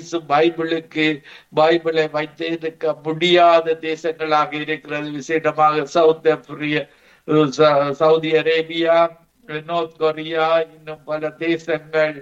இயேசு பைபிளுக்கு பைபிளை வைத்திருக்க முடியாத தேசங்களாக இருக்கிறது விசேடமாக சவுத் ஆப்பிரியா ச- சவுதி அரேபியா நோர்த் கொரியா இன்னும் பல தேசங்கள்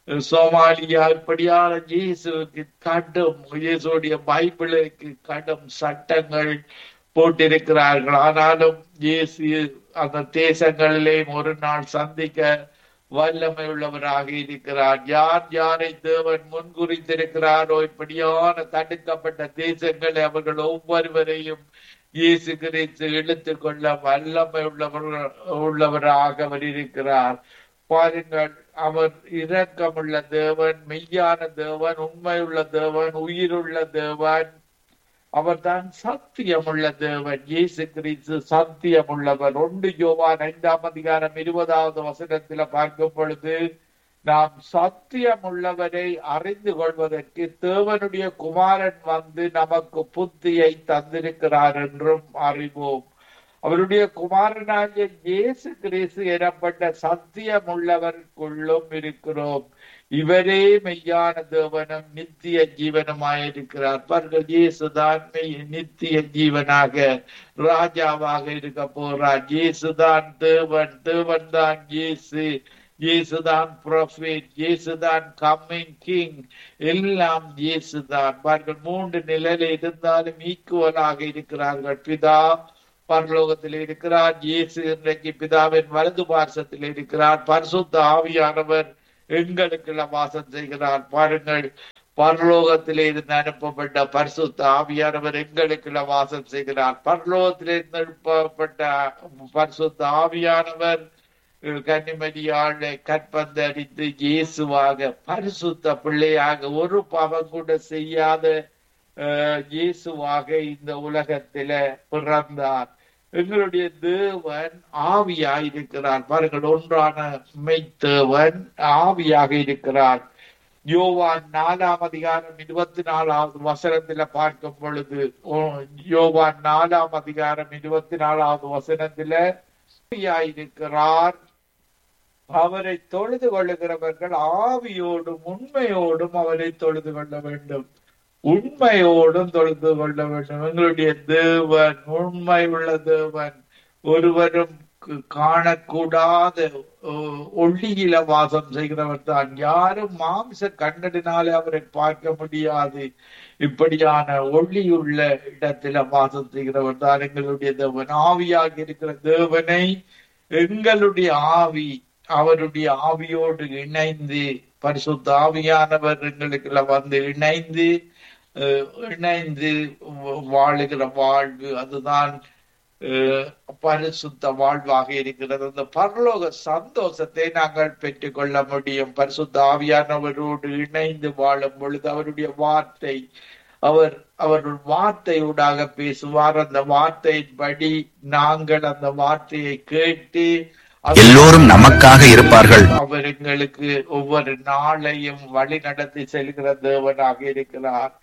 சோமாலியா இப்படியான இயேசுவுக்கு கடும் இயேசுடைய பைபிளுக்கு கடும் சட்டங்கள் போட்டிருக்கிறார்கள் ஆனாலும் இயேசு அந்த தேசங்களிலே ஒரு நாள் சந்திக்க வல்லமை உள்ளவராக இருக்கிறார் யார் யாரை தேவன் முன்குறித்திருக்கிறாரோ இப்படியான தடுக்கப்பட்ட தேசங்களை அவர்கள் ஒவ்வொருவரையும் இயேசு கிறிஸ்து இழுத்துக் கொள்ள வல்லமை உள்ளவர் உள்ளவராக அவர் இருக்கிறார் பாருங்கள் அவர் இரக்கமுள்ள தேவன் மெய்யான தேவன் உண்மையுள்ள தேவன் உயிருள்ள தேவன் அவர்தான் சத்தியமுள்ள தேவன் இயேசு கிறிஸ்து சத்தியமுள்ளவர் ஒன்று யோவான் ஐந்தாம் அதிகாரம் இருபதாவது வசனத்துல பார்க்கும் பொழுது நாம் சத்தியம் உள்ளவரை அறிந்து கொள்வதற்கு தேவனுடைய குமாரன் வந்து நமக்கு புத்தியை தந்திருக்கிறார் என்றும் அறிவோம் அவருடைய குமாரனாகிய இயேசு கிறிஸ்து எனப்பட்ட சத்தியம் உள்ளவருக்குள்ளும் இருக்கிறோம் இவரே மெய்யான தேவனும் நித்திய ஜீவனுமாயிருக்கிறார் பாருங்கள் இயேசுதான் மெய் நித்திய ஜீவனாக ராஜாவாக இருக்க போறார் இயேசுதான் தேவன் தேவன் தான் இயேசு இயேசுதான் ப்ரொஃபேட் இயேசுதான் கம்மிங் கிங் எல்லாம் இயேசுதான் பாருங்கள் மூன்று நிலையில இருந்தாலும் ஈக்குவலாக இருக்கிறார்கள் பிதா பரலோகத்தில் இருக்கிறார் இயேசு இன்றைக்கு பிதாவின் வலது பார்சத்தில் இருக்கிறார் பரிசுத்த ஆவியானவர் எங்களுக்குள்ள வாசம் செய்கிறார் பாருங்கள் பரலோகத்திலே இருந்து அனுப்பப்பட்ட பரிசுத்த ஆவியானவர் எங்களுக்குள்ள வாசம் செய்கிறார் பரலோகத்திலிருந்து அனுப்பப்பட்ட பரிசுத்த ஆவியானவர் கன்னிமதியாளை கற்பந்தடித்து இயேசுவாக பரிசுத்த பிள்ளையாக ஒரு பாவம் கூட செய்யாத அஹ், இயேசுவாக இந்த உலகத்தில பிறந்தார் எங்களுடைய தேவன் ஆவியாய் இருக்கிறார் பாருங்கள் ஒன்றான மெய்த்தேவன் ஆவியாக இருக்கிறார் யோவான் நாலாம் அதிகாரம் இருபத்தி நாலாவது வசனத்துல பார்க்கும் பொழுது ஓ, யோவான் நாலாம் அதிகாரம் இருபத்தி நாலாவது வசனத்துல ஆவியாயிருக்கிறார் அவரை தொழுது கொள்ளுகிறவர்கள் ஆவியோடும் உண்மையோடும் அவரை தொழுது கொள்ள வேண்டும் உண்மையோடும் தொழுது கொள்ள வேண்டும் எங்களுடைய தேவன் உண்மை உள்ள தேவன் ஒருவரும் கு- காணக்கூடாத ஒ- ஒளியில வாசம் செய்கிறவர் தான் யாரும் மாம்ச கண்ணடினாலே அவரை பார்க்க முடியாது இப்படியான ஒளியுள்ள இடத்துல வாசம் செய்கிறவர் தான் எங்களுடைய தேவன் ஆவியாக இருக்கிற தேவனை எங்களுடைய ஆவி அவருடைய ஆவியோடு இணைந்து பரிசுத்த ஆவியானவர் எங்களுக்குள்ள வந்து இணைந்து அஹ், இணைந்து வ- வாழுகிற வாழ்வு அதுதான் அஹ், பரிசுத்த வாழ்வாக இருக்கிறது அந்த பரலோக சந்தோஷத்தை நாங்கள் பெற்றுக்கொள்ள முடியும் பரிசுத்த ஆவியானவரோடு இணைந்து வாழும் பொழுது அவருடைய வார்த்தை அவர் அவர் வார்த்தையூடாக பேசுவார் அந்த வார்த்தையின்படி நாங்கள் அந்த வார்த்தையை கேட்டு அது- எல்லோரும் நமக்காக இருப்பார்கள் அவர் எங்களுக்கு ஒவ்வொரு நாளையும் வழி நடத்தி செல்கிற தேவனாக இருக்கிறார்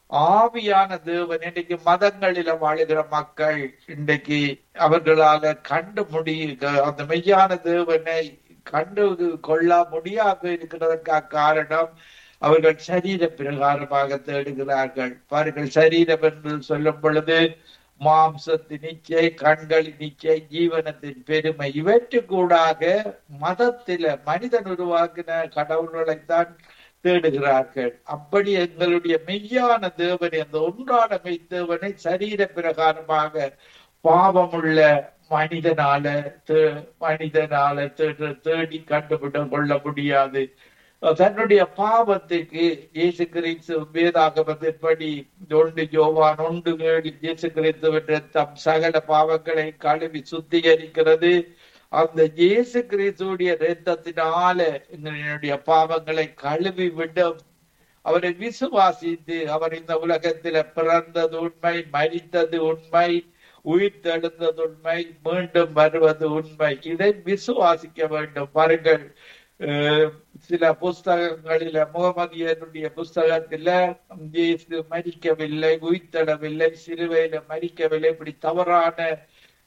ஆவியான தேவன் இன்னைக்கு மதங்களில வாழுகிற மக்கள் இன்றைக்கு அவர்களால கண்டு முடிய அந்த மெய்யான தேவனை கண்டு கொள்ள முடியாத இருக்கிறதற்காக காரணம் அவர்கள் சரீர பிரகாரமாக தேடுகிறார்கள் பாருங்கள் சரீரம் என்று சொல்லும் பொழுது மாம்சத்தின் இச்சை கண்களின் இச்சை ஜீவனத்தின் பெருமை இவற்றுக்கூடாக மதத்தில மனிதன் உருவாக்கின கடவுள்களைத்தான் தேடுகிறார்கள் அப்படி எங்களுடைய மெய்யான தேவனை அந்த ஒன்றான மெய்த்தேவனை சரீர பிரகாரமாக பாவமுள்ள மனிதனால தே- மனிதனால தேட தேடி கண்டுபிட கொள்ள முடியாது தன்னுடைய பாவத்துக்கு இயேசு கிறிஸ்து வேதாகமத்தின்படி ஒன்று யோவான் ஒன்று ஏழு இயேசு கிறிஸ்துவின் ரத்தம் சகல பாவங்களை கழுவி சுத்திகரிக்கிறது அந்த இயேசு கிறிஸ்துடைய ரத்தத்தினால என்னுடைய பாவங்களை கழுவி விடும் அவரை விசுவாசித்து அவர் இந்த உலகத்தில பிறந்தது உண்மை மரித்தது உண்மை உயிர் தெழுந்தது உண்மை மீண்டும் வருவது உண்மை இதை விசுவாசிக்க வேண்டும் பாருங்கள் அஹ், சில புஸ்தகங்களில முகமதியனுடைய புஸ்தகத்துல இயேசு மரிக்கவில்லை உயிர்த்தெழவில்லை சிலுவையில மரிக்கவில்லை இப்படி தவறான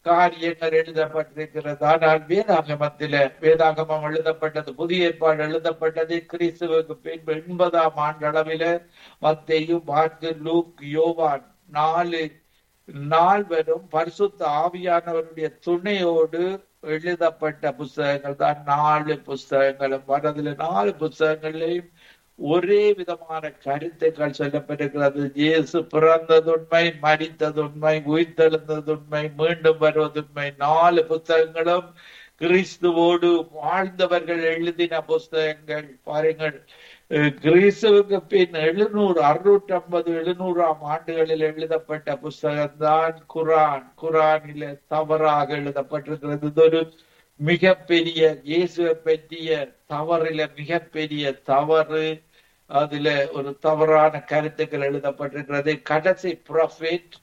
காரியங்கள் எழுதப்பட்டிருக்கிறது ஆனால் வேதாகமத்தில வேதாகமம் எழுதப்பட்டது புதிய ஏற்பாடு எழுதப்பட்டது கிறிஸ்துவுக்கு பின் எண்பதாம் ஆண்டளவில மத்தேயு மார்க்கு லூக் யோவான் நாலு நால்வரும் பரிசுத்த ஆவியானவருடைய துணையோடு எழுதப்பட்ட புஸ்தகங்கள் தான் நாலு புஸ்தகங்களும் வரதுல நாலு புஸ்தகங்களையும் ஒரே விதமான கருத்துக்கள் சொல்லப்பட்டிருக்கிறது இயேசு பிறந்ததுண்மை மறித்ததுண்மை உயிர்த்தெழுந்ததுண்மை மீண்டும் வருவதுண்மை நாலு புத்தகங்களும் கிறிஸ்துவோடு வாழ்ந்தவர்கள் எழுதின புஸ்தகங்கள் பாருங்கள் அஹ் கிறிஸ்துவுக்கு பின் எழுநூறு அறுநூற்றி ஐம்பது எழுநூறாம் ஆண்டுகளில் எழுதப்பட்ட புஸ்தகம்தான் குரான் குரானில தவறாக எழுதப்பட்டிருக்கிறது இது ஒரு மிகப்பெரிய இயேசுவை பற்றிய தவறில மிகப்பெரிய தவறு அதுல ஒரு தவறான கருத்துக்கள் எழுதப்பட்டிருக்கிறது கடைசி ப்ராஃபிட்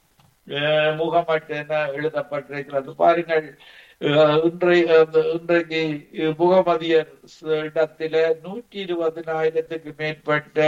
முகமட் என எழுதப்பட்டிருக்கிறது பாருங்கள் அஹ் இன்றைய அந்த இன்றைக்கு முகமதியர் இடத்தில நூற்றி இருபதினாயிரத்துக்கு மேற்பட்ட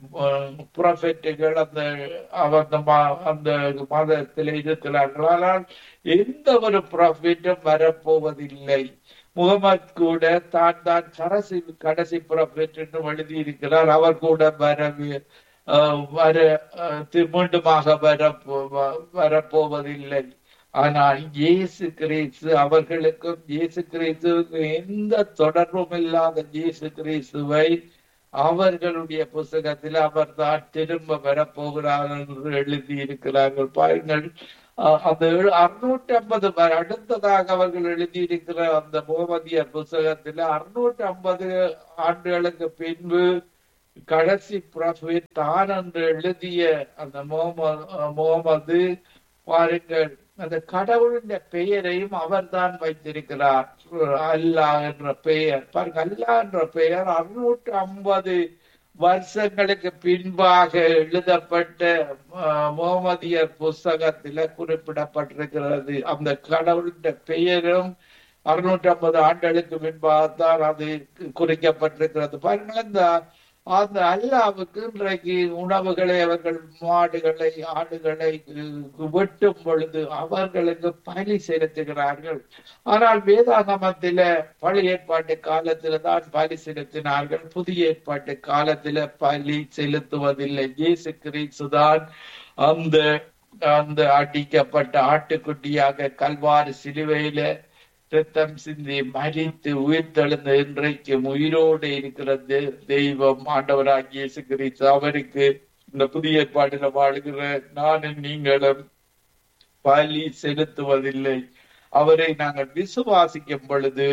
ப்ராஃபெட்டுகள் அந்த அந்த ம- அந்த மதத்தில் இருக்கிறார்கள் ஆனால் எந்த ஒரு ப்ராஃபிட்டும் வரப்போவதில்லை முகமது கூட தான் தான் கடைசி கடைசி ப்ராஃபிட் என்று எழுதியிருக்கிறார் அவர் கூட வரவே அஹ், வர அஹ், தி- மீண்டுமாக வர வரப்போவதில்லை ஆனால் இயேசு கிறிஸ்து அவர்களுக்கும் இயேசு கிறிஸ்துவுக்கும் எந்த தொடர்பும் இல்லாத இயேசு கிறிஸ்துவை அவர்களுடைய புஸ்தகத்தில் அவர் தான் திரும்ப வரப்போகிறார் என்று எழுதி இருக்கிறார்கள் பாருங்கள் அஹ் அந்த அறுநூற்றி ஐம்பது அடுத்ததாக அவர்கள் எழுதியிருக்கிற அந்த முகமதியர் புஸ்தகத்தில் அறுநூற்றி ஐம்பது ஆண்டுகளுக்கு பின்பு கடைசி ப்ராஃபிட் தான் என்று எழுதிய அந்த முகமது முகமது பாருங்கள் அந்த கடவுளின் பெயரையும் அவர்தான் வைத்திருக்கிறார் அல்லாஹ் என்ற பெயர் பாருங்க அல்லாஹ் என்ற பெயர் அறுநூற்று ஐம்பது வருஷங்களுக்கு பின்பாக எழுதப்பட்ட அஹ், முகமதியர் புஸ்தகத்தில குறிப்பிடப்பட்டிருக்கிறது அந்த கடவுளின் பெயரும் அறுநூற்றி ஐம்பது ஆண்டுகளுக்கு முன்பாகத்தான் அது குறிக்கப்பட்டிருக்கிறது பாருங்கள் இந்த அந்த அல்லாவுக்கு இன்றைக்கு உணவுகளை அவர்கள் மாடுகளை ஆடுகளை அஹ், வெட்டும் பொழுது அவர்களுக்கு பலி செலுத்துகிறார்கள் ஆனால் வேதாகமத்தில பழைய ஏற்பாட்டு காலத்தில தான் பலி செலுத்தினார்கள் புதிய ஏற்பாட்டு காலத்தில பலி செலுத்துவதில்லை இயேசு கிறிஸ்துதான் அந்த அந்த அடிக்கப்பட்ட ஆட்டுக்குட்டியாக கல்வாரி சிலுவையில ரத்தம் சிந்தி மறித்து உயிர்த்தெழுந்த இன்றைக்கும் உயிரோடு இருக்கிறது தெய்வம் ஆண்டவராகிய இயேசு கிறிஸ்து அவருக்கு இந்த புதிய ஏற்பாட்டில வாழ்கிற நானும் நீங்களும் பலி செலுத்துவதில்லை அவரை நாங்கள் விசுவாசிக்கும் பொழுது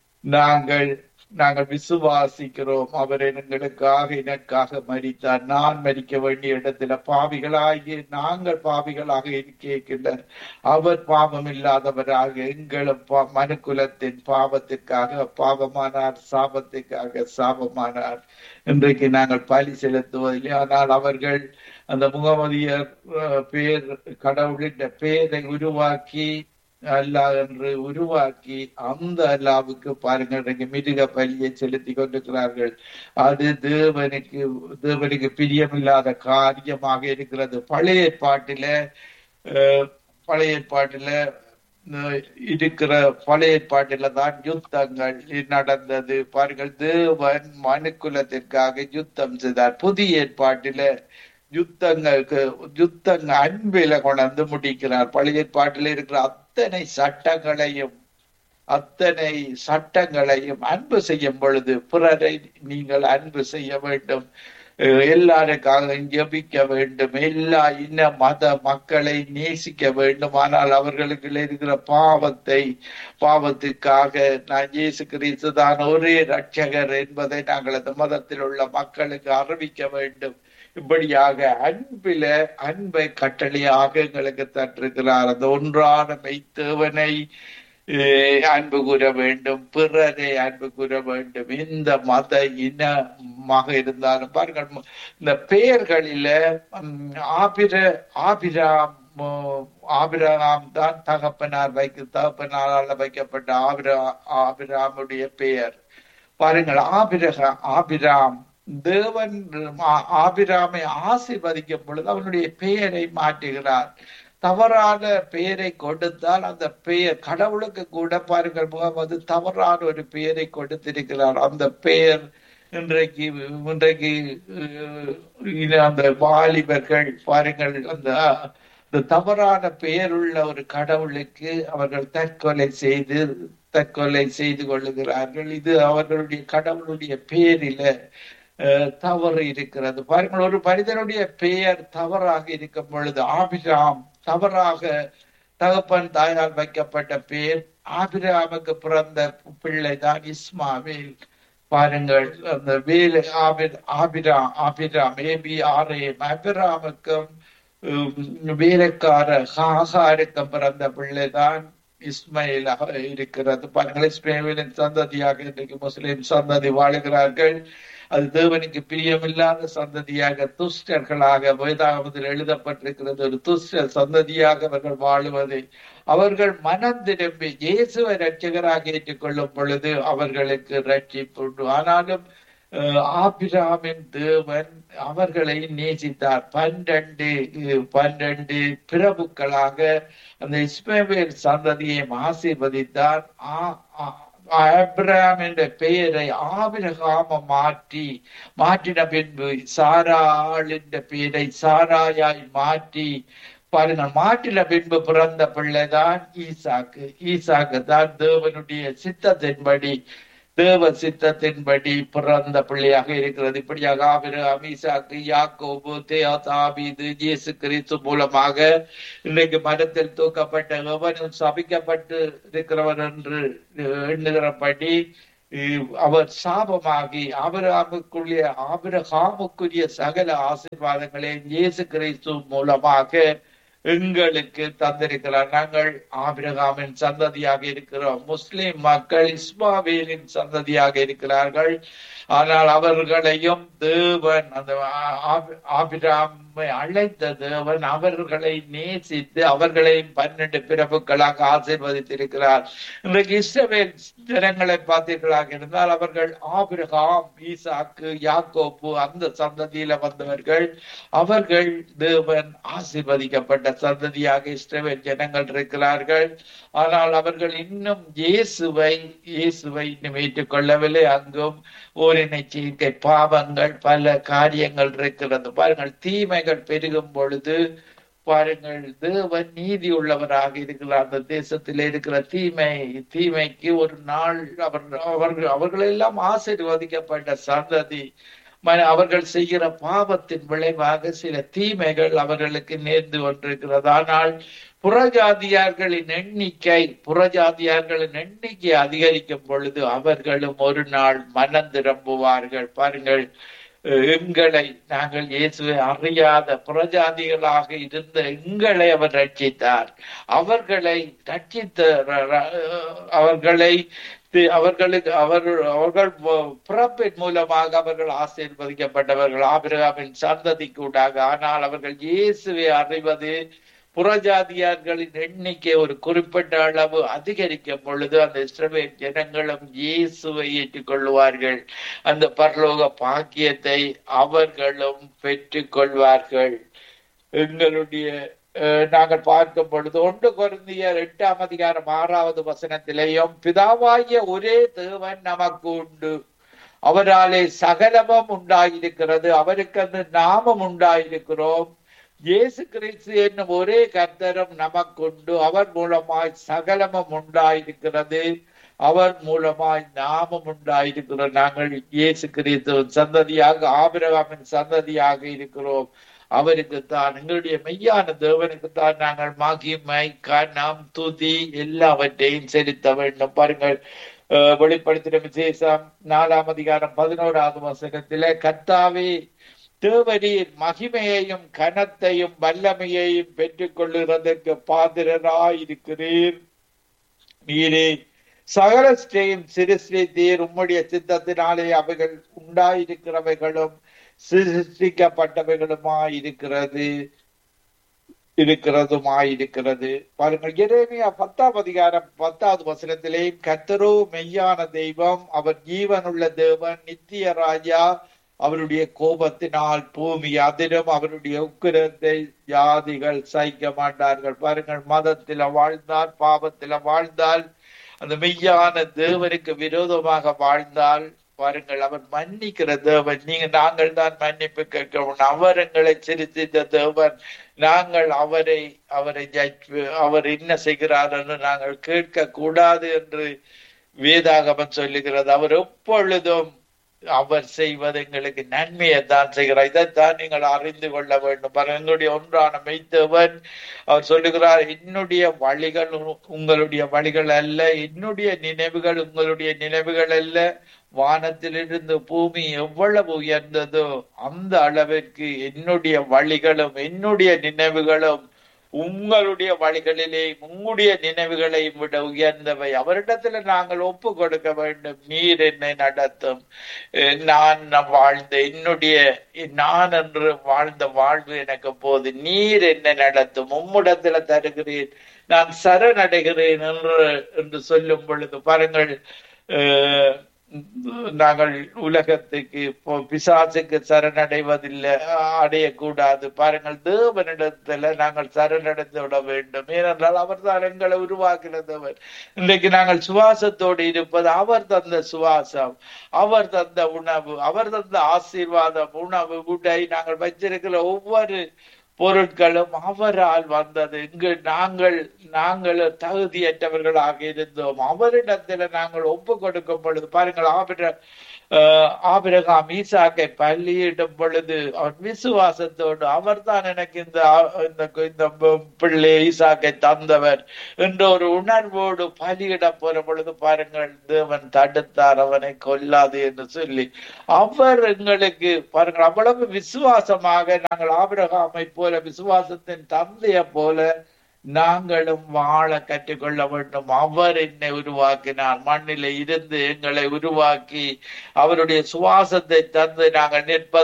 நாங்கள் நாங்கள் விசுவாசிக்கிறோம் அவர் எங்களுக்காக எனக்காக மரித்தார் நான் மரிக்க வேண்டிய இடத்துல பாவிகளாகி நாங்கள் பாவிகளாக இருக்கின்ற அவர் பாவம் இல்லாதவராக எங்களும் பா- மனுக்குலத்தின் பாவத்திற்காக பாவமானார் சாபத்திற்காக சாபமானார் இன்றைக்கு நாங்கள் பலி செலுத்துவதில்லை ஆனால் அவர்கள் அந்த முகமதியர் அஹ், பேர் கடவுளின் பெயரை உருவாக்கி அல்லாஹ் என்று உருவாக்கி அந்த அல்லாவுக்கு பாருங்கள் இன்றைக்கு மிருக பலியை செலுத்தி கொண்டிருக்கிறார்கள் அது தேவனுக்கு தேவனுக்கு பிரியமில்லாத காரியமாக இருக்கிறது பழைய ஏற்பாட்டில அஹ், பழைய ஏற்பாட்டில அஹ், இருக்கிற பழைய ஏற்பாட்டில தான் யுத்தங்கள் நடந்தது பாருங்கள் தேவன் மனுக்குலத்திற்காக யுத்தம் செய்தார் புதிய ஏற்பாட்டில யுத்தங்களுக்கு யுத்தங்க அன்பில கொண்டு முடிக்கிறார் பழைய ஏற்பாட்டில் இருக்கிற அத்தனை சட்டங்களையும் அத்தனை சட்டங்களையும் அன்பு செய்யும் பொழுது பிறரை நீங்கள் அன்பு செய்ய வேண்டும் அஹ் எல்லாருக்காக ஜெபிக்க வேண்டும் எல்லா இன மத மக்களை நேசிக்க வேண்டும் ஆனால் அவர்களுக்கு இருக்கிற பாவத்தை பாவத்துக்காக நான் இயேசு கிறிஸ்து தான் ஒரே ரட்சகர் என்பதை நாங்கள் அந்த மதத்தில் உள்ள மக்களுக்கு அறிவிக்க வேண்டும் இப்படியாக அன்பில அன்பை கட்டளையாக எங்களுக்கு தட்டிருக்கிறார் அந்த ஒன்றான மெய்த்தேவனை அஹ், அன்பு கூற வேண்டும் பிறரை அன்பு கூற வேண்டும் இந்த மத இனமாக இருந்தாலும் பாருங்கள் ம- இந்த பெயர்களில ம், ஆபிர ஆபிராம் மோ- ஆபிரகாம் தான் தகப்பனார் வைக்க தகப்பனாரால் வைக்கப்பட்ட ஆபிரா ஆபிராமுடைய பெயர் பாருங்கள் ஆபிரகா ஆபிராம் தேவன் ஆ- ஆபிராமை ஆசீர்வதிக்கும் பொழுது அவனுடைய பெயரை மாற்றுகிறார் தவறான பெயரை கொடுத்தால் அந்த பெயர் கடவுளுக்கு கூட பாருங்கள் முகமது தவறான ஒரு பெயரை கொடுத்திருக்கிறார் அந்த பெயர் இன்றைக்கு இன்றைக்கு அஹ், இது அந்த வாலிபர்கள் பாருங்கள் அந்த இந்த தவறான பெயருள்ள ஒரு கடவுளுக்கு அவர்கள் தற்கொலை செய்து தற்கொலை செய்து கொள்ளுகிறார்கள் இது அவர்களுடைய கடவுளுடைய பெயரில அஹ், தவறு இருக்கிறது பாருங்கள் ஒரு மனிதனுடைய பெயர் தவறாக இருக்கும் பொழுது ஆபிராம் தவறாக தகப்பன் தாயால் வைக்கப்பட்ட பெயர் ஆபிராமுக்கு பிறந்த பிள்ளை தான் இஸ்மாவில் பாருங்கள் அந்த வேலு ஆபிர் ஆபிரா ஆபிராம் ஏபி ஆரேம் அபிராமுக்கும் உம், வேலைக்கார ஹாகாருக்கும் பிறந்த பிள்ளைதான் இஸ்மாயிலாக இருக்கிறது பாருங்கள் இஸ்மாயிலின் சந்ததியாக இன்றைக்கு முஸ்லிம் சந்ததி வாழுகிறார்கள் அது தேவனுக்கு பிரியமில்லாத சந்ததியாக துஷ்டர்களாக வேதாகமத்தில் எழுதப்பட்டிருக்கிறது ஒரு துஷ்ட சந்ததியாக அவர்கள் வாழுவது அவர்கள் மனம் திரும்பி இயேசுவை ரட்சகராக ஏற்றுக்கொள்ளும் பொழுது அவர்களுக்கு ரட்சிப்பு உண்டு ஆனாலும் அஹ், ஆபிராமின் தேவன் அவர்களை நேசித்தார் பன்னிரண்டு அஹ், பன்னிரண்டு பிரபுக்களாக அந்த இஸ்மவேல் சந்ததியை ஆசீர்வதித்தார் ஆ- ஆ- ஆபிரகாம் என்ற பெயரை ஆபிரகாம மாற்றி மாற்றின பின்பு சாராள் என்ற பெயரை சாராயாய் மாற்றி பாருங்கள் மாற்றின பின்பு பிறந்த பிள்ளைதான் ஈசாக்கு ஈசாக்கு தான் தேவனுடைய சித்தத்தின்படி தேவ சித்தத்தின்படி பிறந்த பிள்ளையாக இருக்கிறது இப்படியாக ஆபிரகாம் ஈசாக்கு யாக்கோபு தேயா தாபீது இயேசு கிறிஸ்து மூலமாக இன்றைக்கு மரத்தில் தூக்கப்பட்ட எவனும் சபிக்கப்பட்டு இருக்கிறவர் என்று எண்ணுகிறபடி அஹ், அவர் சாபமாகி ஆபிரகாமுக்குரிய ஆபிரகாமுக்குரிய சகல ஆசீர்வாதங்களை இயேசு கிறிஸ்து மூலமாக எங்களுக்கு தந்திருக்கிறார் நாங்கள் ஆபிரகாமின் சந்ததியாக இருக்கிறோம் முஸ்லிம் மக்கள் இஸ்மாவேலின் சந்ததியாக இருக்கிறார்கள் ஆனால் அவர்களையும் தேவன் அந்த ஆ- ஆபி- ஆபிரகாமை அழைத்த தேவன் அவர்களை நேசித்து அவர்களையும் பன்னெண்டு பிறப்புகளாக ஆசீர்வதித்திருக்கிறார் இன்றைக்கு இஸ்ரவேல் ஜனங்களை பார்த்தீர்களாக இருந்தால் அவர்கள் ஆபிரகாம் ஈசாக்கு யாக்கோப்பு அந்த சந்ததியில வந்தவர்கள் அவர்கள் தேவன் ஆசீர்வதிக்கப்பட்ட சந்ததியாக இஸ்ரவேல் ஜனங்கள் இருக்கிறார்கள் ஆனால் அவர்கள் இன்னும் இயேசுவை இயேசுவை இன்னும் ஏற்றுக்கொள்ளவில்லை அங்கும் ஓரினை சேர்க்கை பாவங்கள் பல காரியங்கள் இருக்கிறது பாருங்கள் தீமைகள் பெருகும் பொழுது பாருங்கள் தேவன் நீதி உள்ளவராக இருக்கிறார் அந்த தேசத்தில் இருக்கிற தீமை தீமைக்கு ஒரு நாள் அவர் அவர்கள் அவர்களெல்லாம் ஆசீர்வதிக்கப்பட்ட சந்ததி ம- அவர்கள் செய்கிற பாவத்தின் விளைவாக சில தீமைகள் அவர்களுக்கு நேர்ந்து கொண்டிருக்கிறது ஆனால் புறஜாதியார்களின் எண்ணிக்கை புறஜாதியார்களின் எண்ணிக்கை அதிகரிக்கும் பொழுது அவர்களும் ஒரு நாள் மனம் திரும்புவார்கள் பாருங்கள் அஹ் எங்களை நாங்கள் இயேசுவை அறியாத புறஜாதிகளாக இருந்த எங்களை அவர் ரட்சித்தார் அவர்களை ரட்சித்த ர- ர- அவர்களை தி- அவர்களுக்கு அவர் அவர்கள் ப- பிறப்பின் மூலமாக அவர்கள் ஆசீர்வதிக்கப்பட்டவர்கள் ஆபிரகாமின் சந்ததி கூடாக ஆனால் அவர்கள் இயேசுவை அறிவது புறஜாதியார்களின் எண்ணிக்கை ஒரு குறிப்பிட்ட அளவு அதிகரிக்கும் பொழுது அந்த இஸ்ரவேல் ஜனங்களும் இயேசுவை ஏற்றுக்கொள்வார்கள் அந்த பரலோக பாக்கியத்தை அவர்களும் பெற்றுக் கொள்வார்கள் எங்களுடைய அஹ், நாங்கள் பார்க்கும் பொழுது ஒன்று குருந்தியர் எட்டாம் அதிகாரம் ஆறாவது வசனத்திலேயும் பிதாவாகிய ஒரே தேவன் நமக்கு உண்டு அவராலே சகலமும் உண்டாயிருக்கிறது அவருக்கு அந்த நாமம் உண்டாயிருக்கிறோம் இயேசு கிறிஸ்து என்னும் ஒரே கர்த்தரும் நமக்குண்டு அவர் மூலமாய் சகலமும் உண்டாயிருக்கிறது அவர் மூலமாய் நாமம் உண்டாயிருக்கிறோம் நாங்கள் இயேசு கிறிஸ்துவின் சந்ததியாக ஆபிரகாமின் சந்ததியாக இருக்கிறோம் அவருக்கு தான் எங்களுடைய மெய்யான தேவனுக்கு தான் நாங்கள் மகிமை கனம் துதி எல்லாவற்றையும் செலுத்த வேண்டும் பாருங்கள் அஹ், வெளிப்படுத்தின விசேஷம் நாலாம் அதிகாரம் பதினோராவது வசனத்திலே கர்த்தாவே தேவரீர் மகிமையையும் கனத்தையும் வல்லமையையும் பெற்றுக் கொள்ளுகிறதற்கு பாதிரராயிருக்கிறீர் நீரே சகலஸ்ரீயும் சிருஷ்டித்தீர் உம்முடைய சித்தத்தினாலே அவைகள் உண்டாயிருக்கிறவைகளும் சிருஷ்டிக்கப்பட்டவைகளுமாய் இருக்கிறது இருக்கிறதுமாயிருக்கிறது பாருங்கள் எரேமியா பத்தாம் அதிகாரம் பத்தாவது வசனத்திலே கத்தரோ மெய்யான தெய்வம் அவர் ஜீவனுள்ள தேவன் நித்திய ராஜா அவருடைய கோபத்தினால் பூமி அதிரும் அவருடைய உக்கிரத்தை ஜாதிகள் சகிக்க மாட்டார்கள் பாருங்கள் மதத்தில வாழ்ந்தால் பாவத்தில வாழ்ந்தால் அந்த மெய்யான தேவனுக்கு விரோதமாக வாழ்ந்தால் பாருங்கள் அவர் மன்னிக்கிற தேவன் நீங்க நாங்கள் தான் மன்னிப்பு கேட்கிறோம் அவர் எங்களை சிரித்தித்த தேவன் நாங்கள் அவரை அவரை ஜட்ஜ் அவர் என்ன செய்கிறார் என்று நாங்கள் கேட்க கூடாது என்று வேதாகமம் சொல்லுகிறது அவர் எப்பொழுதும் அவர் செய்வது எங்களுக்கு நன்மையை தான் செய்கிறார் இதைத்தான் நீங்கள் அறிந்து கொள்ள வேண்டும் பாருங்க எங்களுடைய ஒன்றான மெய்த்தவன் அவர் சொல்லுகிறார் என்னுடைய வழிகள் உ- உங்களுடைய வழிகள் அல்ல என்னுடைய நினைவுகள் உங்களுடைய நினைவுகள் அல்ல வானத்திலிருந்து பூமி எவ்வளவு உயர்ந்ததோ அந்த அளவிற்கு என்னுடைய வழிகளும் என்னுடைய நினைவுகளும் உங்களுடைய வழிகளிலே உங்களுடைய நினைவுகளை விட உயர்ந்தவை அவரிடத்துல நாங்கள் ஒப்பு கொடுக்க வேண்டும் நீர் என்னை நடத்தும் அஹ் நான் நான் வாழ்ந்த என்னுடைய நான் என்று வாழ்ந்த வாழ்வு எனக்கு போது நீர் என்னை நடத்தும் உம்மிடத்துல தருகிறேன் நான் சரணடைகிறேன் என்று என்று சொல்லும் பொழுது பாருங்கள் அஹ் நாங்கள் உலகத்துக்கு இப்போ பிசாசுக்கு சரணடைவதில்லை அடையக்கூடாது பாருங்கள் தேவனிடத்துல நாங்கள் சரணடைந்து விட வேண்டும் ஏனென்றால் அவர் தான் எங்களை உருவாக்கினதவர் இன்றைக்கு நாங்கள் சுவாசத்தோடு இருப்பது அவர் தந்த சுவாசம் அவர் தந்த உணவு அவர் தந்த ஆசீர்வாதம் உணவு உடை நாங்கள் வச்சிருக்கிற ஒவ்வொரு பொருட்களும் அவரால் வந்தது இங்கு நாங்கள் நாங்கள் தகுதியற்றவர்களாக இருந்தோம் அவரிடத்துல நாங்கள் ஒப்பு கொடுக்கும் பொழுது பாருங்கள் ஆபிர ஆஹ் ஆபிரகாம் ஈசாக்கை பள்ளியிடும் பொழுது அவன் விசுவாசத்தோடு அவர்தான் எனக்கு இந்த ஆ- இந்த இந்த பிள்ளை ஈசாக்கை தந்தவர் என்ற ஒரு உணர்வோடு பலியிட போற பொழுது பாருங்கள் தேவன் தடுத்தார் அவனை கொல்லாது என்று சொல்லி அவர் எங்களுக்கு பாருங்கள் அவ்வளவு விசுவாசமாக நாங்கள் ஆபிரகாமை போல விசுவாசத்தின் தந்தையை போல நாங்களும் வாழ கற்றுக்கொள்ள வேண்டும் அவர் என்னை உருவாக்கினார் மண்ணில இருந்து எங்களை உருவாக்கி அவருடைய சுவாசத்தை தந்து நாங்கள் நிற்பது